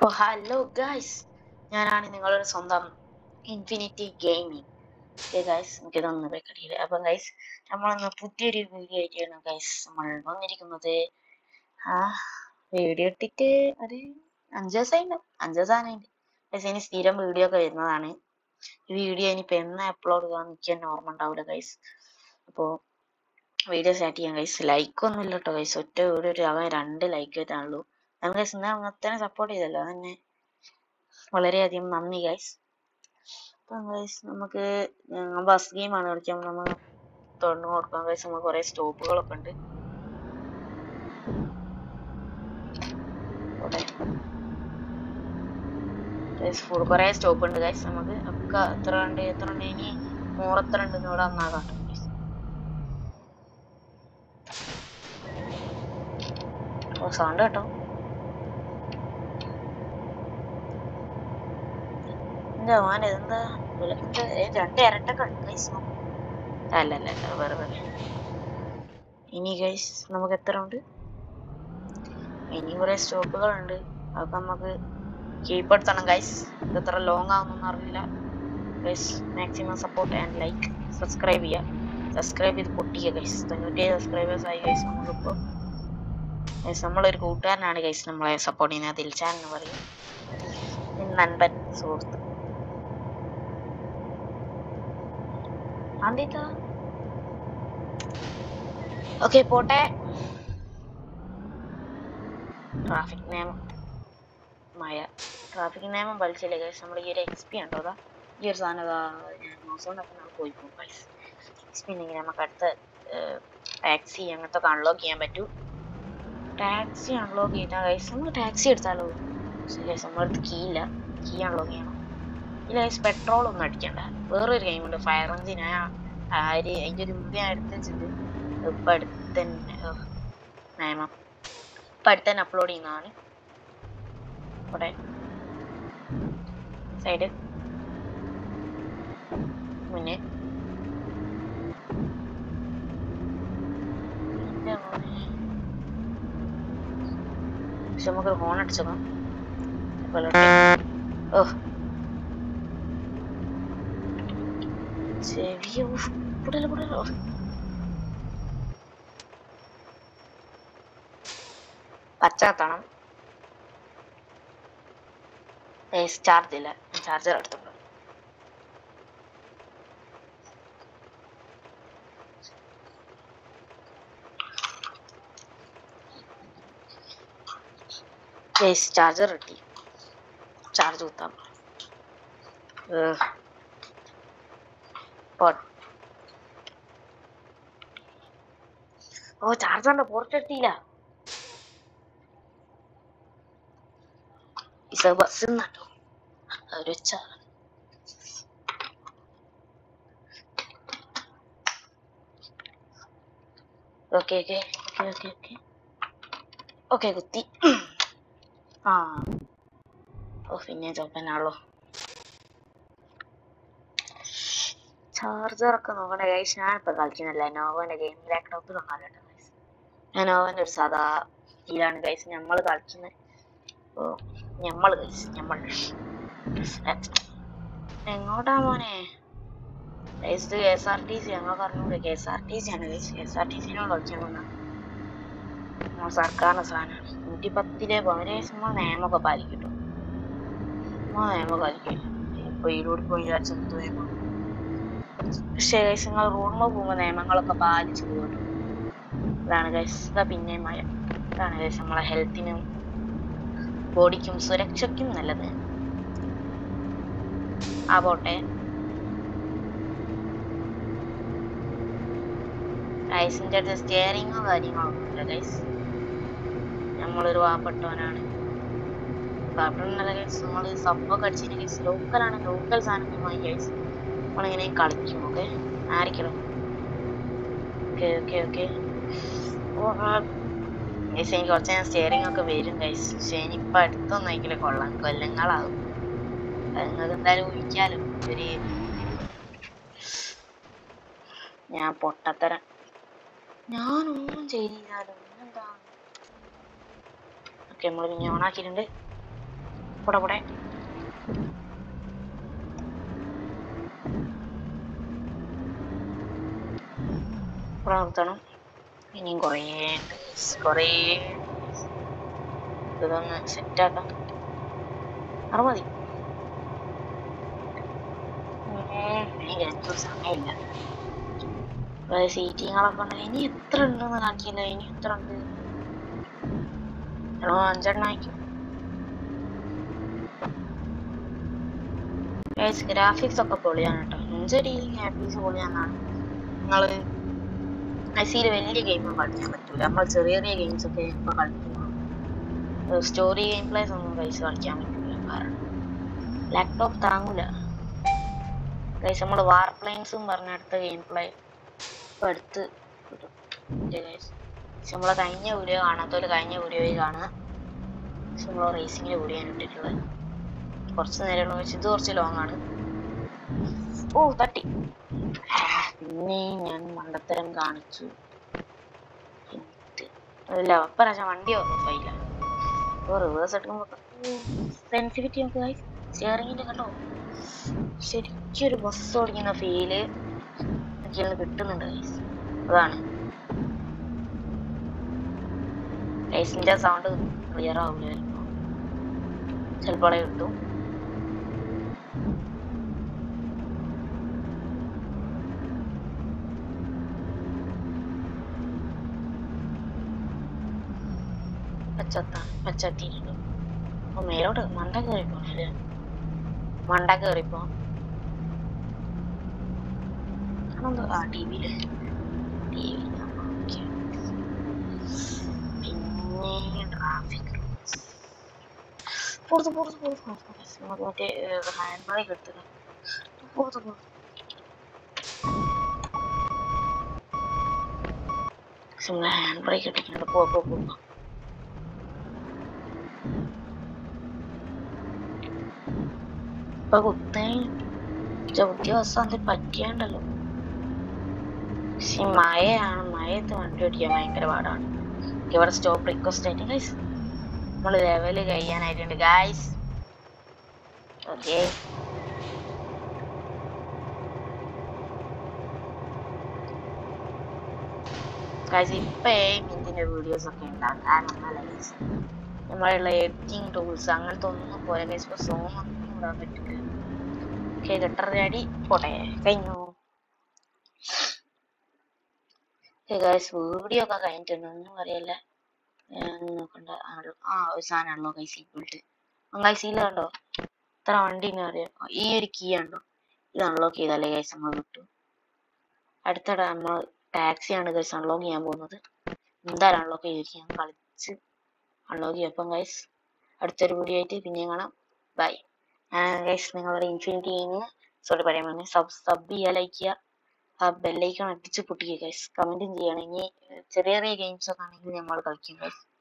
അപ്പോൾ hello guys ഞാനാണ് നിങ്ങളുടെ സ്വന്തം ഇൻഫിനിറ്റി ഗെയിമിംഗ് ഓക്കെ ഗായ്സ് നമുക്ക് ഇതൊന്ന് വെക്കടിയില്ല അപ്പം ഗൈസ് നമ്മളൊന്ന് പുതിയൊരു വീഡിയോ ആയിട്ടാണ് ഗൈസ് നമ്മൾ വന്നിരിക്കുന്നത് ആ വീഡിയോ ഇട്ടിട്ട് ഒരു അഞ്ച് ദിവസമായിട്ട് അഞ്ച് ദിവസമായിട്ട് ഗൈസ് ഇനി സ്ഥിരം വീഡിയോ ഒക്കെ വരുന്നതാണ് ഈ വീഡിയോ ഇനിയിപ്പോൾ എന്ന് അപ്ലോഡ് ചെയ്യാൻ എനിക്ക് ഓർമ്മ ഉണ്ടാവില്ല ഗൈസ് അപ്പോൾ വീഡിയോ സ്റ്റാർട്ട് ചെയ്യാം ഗൈസ് ലൈക്ക് ഒന്നും ഇല്ല കേട്ടോ ഗൈസ് ഒറ്റ വീഡിയോ ഒരു ആകെ രണ്ട് ലൈക്ക് ആയിട്ടാണുള്ളൂ നമ്മൾ ഗൈസ് ഇന്ന് അങ്ങനത്തെ സപ്പോർട്ട് ചെയ്തല്ലോ അതന്നെ വളരെയധികം നന്ദി ഗൈസ് അപ്പം ഗൈസ് നമുക്ക് ബസ് ഗെയിമാണ് കളിക്കാൻ നമ്മൾ തുറന്നു കൊടുക്കാം ഗൈസ് നമുക്ക് കുറേ സ്റ്റോപ്പുകളൊക്കെ ഉണ്ട് ഫുൾ കുറേ സ്റ്റോപ്പ് ഉണ്ട് ഗൈസ് നമുക്ക് ഒക്കെ എത്ര ഉണ്ട് എത്ര ഉണ്ട് ഇനി നൂറെത്ര ഉണ്ടെന്ന് ഇവിടെ വന്നാൽ കാട്ടും ഗൈസ് ഓ സൗണ്ട് കേട്ടോ എന്താ മോൻ ഇതെന്താ വിളിക്കുന്നത് രണ്ട് ഇരട്ടൊക്കെ ഉണ്ട് ഗൈസ് അല്ല അല്ല അല്ല വേറെ വേറെ ഇനി ഗൈസ് നമുക്ക് എത്ര ഉണ്ട് ഇനി കുറെ സ്റ്റോപ്പുകളുണ്ട് അതൊക്കെ നമുക്ക് കീപ്പെടുത്തണം ഗൈസ് ഇത് എത്ര ലോങ് ആവുന്നൊന്നും അറിയില്ല guys maximum support and like subscribe ചെയ്യുക സബ്സ്ക്രൈബ് ചെയ്ത് പൊട്ടിക്കുക ഗൈസ് തൊണ്ണൂറ്റേഴ് സബ്സ്ക്രൈബേഴ്സ് ആയി ഗൈസ് നമുക്കിപ്പോൾ ഗൈസ് നമ്മളൊരു കൂട്ടുകാരനാണ് ഗൈസ് നമ്മളെ സപ്പോർട്ട് ചെയ്യുന്നത് ദിൽചാൻ എന്ന് പറയും നൻപൻ സുഹൃത്ത് ആന്തിത്ത ഓക്കെ പോട്ടെ ട്രാഫിക് നിയമം മഴ ട്രാഫിക് നിയമം വലിച്ചില്ലേ ഗൈസ് നമ്മൾ ഈ ഒരു എക്സ് പി ഉണ്ടോ അതാ ഈ ഒരു സാധനം അതാ ഞാൻ നോസോണ്ടൊക്കെ നമ്മൾ പോയി പോകും ഗൈസ് എക്സ് പി ഉണ്ടെങ്കിൽ നമുക്ക് അടുത്ത ടാക്സി അങ്ങനത്തെ ഒക്കെ അൺലോക്ക് ചെയ്യാൻ പറ്റൂ ടാക്സി അൺലോക്ക് ചെയ്താൽ ഗൈസ് നമ്മൾ ടാക്സി എടുത്താലോ ഗൈസ് നമ്മുടെ അടുത്ത് കീ ഇല്ല കീ അൺലോക്ക് ചെയ്യണം ഇല്ല ഗൈസ് പെട്രോൾ ഒന്നും അടിക്കണ്ട വേറൊരു ഗെയിമുണ്ട് ഫയർ എഞ്ചിൻ ആര് അതിൻ്റെ ഒരു മുമ്പ് ഞാൻ എടുത്ത് വെച്ചിട്ട് ഇപ്പം അടുത്ത് തന്നെ നിയമം ഇപ്പം അടുത്ത് തന്നെ അപ്ലോഡ് ചെയ്യുന്നതാണ് ഇവിടെ സൈഡ് മുന്നേ എൻ്റെ മോനെ പക്ഷെ നമുക്കൊരു ഹോൺ അടിച്ചോക്കാം ഓ ചെവിയ പുടല പുടലോ പച്ചാത്തണം ചാർജ് ഇല്ല ചാർജർ എടുത്തോണ്ട് ചാർജർ കിട്ടി ചാർജ് കുത്താം ഓ ചാർജറിന്റെ പോർട്ട് എടുത്തില്ല ഇസ ബസ് നട്ടോ ഒരു ചാർ okay okay okay okay okay okay കുത്തി ആ ഓ പിന്നെ ചോപ്പനാണല്ലോ ചാർജർ ഒക്കെ നോക്കണേ ഗൈസ് ഞാനിപ്പോ കളിക്കുന്നില്ല നോവന്റെ ഗെയിം ലാപ്ടോപ്പിൽ നോക്കാറുണ്ട് ഗൈസ് ഞാൻ നോവന്റെ ഒരു സാധാ ഇതിലാണ് ഗൈസ് നമ്മൾ കളിക്കുന്നത് ഓ ഞമ്മൾ ഗൈസ് ഞമ്മൾ എങ്ങോട്ടാ മോനെ guys K S R T C ഞങ്ങൾ പറഞ്ഞൂടെ K S R T C ആണ് guys K S R T സിനോട് കളിച്ചാൽ നമ്മൾ സർക്കാരിന്റെ സാധനമാണ് നൂറ്റി പത്തിലെ വളരെ നമ്മൾ നിയമമൊക്കെ പാലിക്കട്ടോ നമ്മൾ നിയമം പാലിക്കും ഇപ്പൊ ഈരോട് പോയി വിചാരിച്ചെന്തോ നിയമം പക്ഷേ ഗൈസ് നിങ്ങൾ റോഡിൽ പോകുമ്പോൾ നിയമങ്ങളൊക്കെ പാലിച്ചു പോകുന്നു ഇതാണ് ഗൈസ് ഇതാ പിന്നെയും മഴ ഇതാണ് ഗൈസ് നമ്മളെ ഹെൽത്തിനും ബോഡിക്കും സുരക്ഷയ്ക്കും നല്ലത് ആ പോട്ടെ ഗൈസിൻ്റെ അടുത്ത് സ്റ്റിയറിങ്ങോ കാര്യങ്ങളോ ഒന്നുമില്ല ഗൈസ് നമ്മളൊരു വാപ്പെട്ടവനാണ് വാപ്പെട്ടവനല്ല ഗൈസ് നമ്മൾ സബ്ബൊക്കെ അടിച്ചിട്ട് ഗൈസ് ലോക്കലാണ് ലോക്കൽ സാധനങ്ങളുമായി ഗൈസ് നമ്മളിങ്ങനെ കളിക്കും ഓക്കെ ആയിരിക്കണം ഓക്കെ ഓക്കെ ഓക്കെ ഗൈസ് എനിക്ക് കുറച്ച് ഞാൻ സ്റ്റിയറിംഗ് ഒക്കെ വരും ഗൈസ് പക്ഷെ ഇനിയിപ്പോൾ അടുത്തൊന്നും ആയിക്കില്ല കൊള്ളാം കൊല്ലങ്ങളാവും അത് നിങ്ങൾക്ക് എന്തായാലും ഊഹിക്കാലോ ഒരു ഞാൻ പൊട്ടത്തരം ഞാനൊന്നും ചെയ്തില്ലാലോ എന്താ ഓക്കെ നമ്മൾ പിന്നെ ഓണാക്കിയിട്ടുണ്ട് പോടെ പോടെ ഇവിടെ നിർത്തണം ഇനിയും കുറേ ഉണ്ട് കുറേ ഇതൊന്ന് സെറ്റാക്കാം അത് മതി ഉം, എനിക്ക് ഏറ്റവും സമയമില്ല സീറ്റിങ്ങളൊക്കെ ഉണ്ട് ഇനി എത്ര ഉണ്ടെന്ന് കാണിക്കില്ല ഇനി എത്ര ഉണ്ട് എടോ അഞ്ചെണ്ണം ആയിരിക്കും ഗ്രാഫിക്സ് ഒക്കെ പൊളിയാണ് കേട്ടോ അഞ്ചടി ഗ്രാഫിക്സ് പൊളിയാണെന്നാണ് നിങ്ങള് ഐസിയിൽ വലിയ ഗെയിം കളിക്കാൻ പറ്റൂല നമ്മൾ ചെറിയ ചെറിയ ഗെയിംസ് ഒക്കെ ഇപ്പൊ കളിക്കുന്നു സ്റ്റോറി ഗെയിം പ്ലേസ് ഒന്നും പൈസ കളിക്കാൻ പറ്റൂല കാരണം ലാപ്ടോപ്പ് താങ്ങൂല ഗൈസ് നമ്മൾ വാർ പ്ലെയിൻസും പറഞ്ഞ അടുത്ത ഗെയിം പ്ലേ ഇപ്പൊ അടുത്ത് കിട്ടും ഗൈസ് നമ്മളെ കഴിഞ്ഞ വീഡിയോ കാണാത്തവര് കഴിഞ്ഞ വീഡിയോയിൽ കാണുക നമ്മൾ റേസിങ്ങിന്റെ വീഡിയോ ആണ് ഇട്ടിട്ടുള്ളത് കുറച്ച് നേരം വെച്ച് ഇത് കുറച്ച് ലോങ് ആണ് ഓ തട്ടി പിന്നെ ഞാൻ മണ്ടത്തരം കാണിച്ചു എന്ത്? അല്ല അപ്പറാശം വണ്ടി ഓർമ്മയില്ല അപ്പോൾ റിവേഴ്സ് എടുക്കുമ്പോൾ സെൻസിറ്റിവിറ്റി നമുക്ക് ഗൈസ് സ്റ്റിയറിങ്ങിന്റെ കണ്ടോ ശരിക്കും ഒരു ബസ് ഓടിക്കുന്ന ഫീല് എനിക്കൊന്ന് കിട്ടുന്നുണ്ട് ഗൈസ് അതാണ് ഗൈസിന്റെ സൗണ്ട് ക്ലിയർ ആവില്ല ചിലപ്പോൾ ചിലപ്പോൾ കിട്ടും പച്ചത്ത പച്ചത്തിയിട്ടുണ്ട് അപ്പൊ മേലോട്ട് മണ്ട കയറി പോണല്ലേ മണ്ട കയറിപ്പോ അതെന്തോ ആ ടി വിയില് ടി വി പിന്നെ ട്രാഫിക് പുറത്ത് പുറത്ത് പുറത്ത് പുറത്ത് നമുക്ക് മറ്റേ ഹാൻഡ് ബ്രേക്ക് എടുത്തില്ല പുറത്ത് പുറത്ത് നമ്മളെ ഹാൻഡ് ബ്രേക്ക് ഇട്ടിട്ടുണ്ട് പോ പോ പോ ഇപ്പൊ കുത്തേ ചവിട്ടിയ ബസ് അത് പറ്റിയാണ്ടല്ലോ പക്ഷെ മഴയാണ് മഴയത്ത് വണ്ടി ഓടിക്കാൻ ഭയങ്കര പാടാണ് ഇവിടെ സ്റ്റോപ്പ് റിക്വസ്റ്റ് ആയിട്ട് ഗൈസ് നമ്മൾ ലെവല് കഴിയാനായിട്ടുണ്ട് ഗൈസ് ഓക്കെ ഗൈസ് ഇപ്പൊ ഇതിന്റെ വീഡിയോസ് ഒക്കെ ഉണ്ടാക്കാനല്ല ഗൈസ് നമ്മളുള്ള എഡിറ്റിംഗ് ടൂൾസ് അങ്ങനത്തെ ഒന്നും പോലെ ഗൈസ് ഇപ്പൊ സോങ് ഒന്നും ഇടാൻ പറ്റില്ല ഓക്കെ ഗട്ടറിന്റെ അടി പോട്ടെ കഴിഞ്ഞു ഗൈസ് വീഡിയോ ഒക്കെ കഴിഞ്ഞിട്ടുണ്ട് ഒന്നും അറിയില്ല നോക്കണ്ട ആ- ആ ഒരു സാധനമാണല്ലോ ഗൈസ് ഈ ബിൽഡ് ഗൈസ് ഇല്ല കണ്ടോ ഇത്ര വണ്ടി അറിയാം ഈ ഒരു കീ ഉണ്ടോ ഇത് അൺലോക്ക് ചെയ്താലേ ഗൈസ് നമ്മൾ കിട്ടും അടുത്തിടെ നമ്മൾ ടാക്സി ആണ് ഗൈസ് അൺലോക്ക് ചെയ്യാൻ പോകുന്നത് എന്തായാലും അൺലോക്ക് ചെയ്തിരിക്കാം കളിച്ച് അൺലോക്ക് ചെയ്യും അപ്പം ഗൈസ് അടുത്തൊരു വീഡിയോ ആയിട്ട് പിന്നെയും കാണാം ബൈ ഗൈസ് നിങ്ങളുടെ ഇൻഫിനിറ്റി ഗെയിമിന് സോറി പറയാൻ പറഞ്ഞു സബ് സബ് ചെയ്യുക ലൈക്ക് ചെയ്യുക ആ ബെല്ലൈക്കൺ അടിച്ച് പൊട്ടിക്കുക ഗൈസ് കമന്റും ചെയ്യണം ഇനി ചെറിയ ചെറിയ ഗെയിംസ് ഒക്കെ ആണെങ്കിൽ നമ്മൾ കളിക്കും ഗൈസ്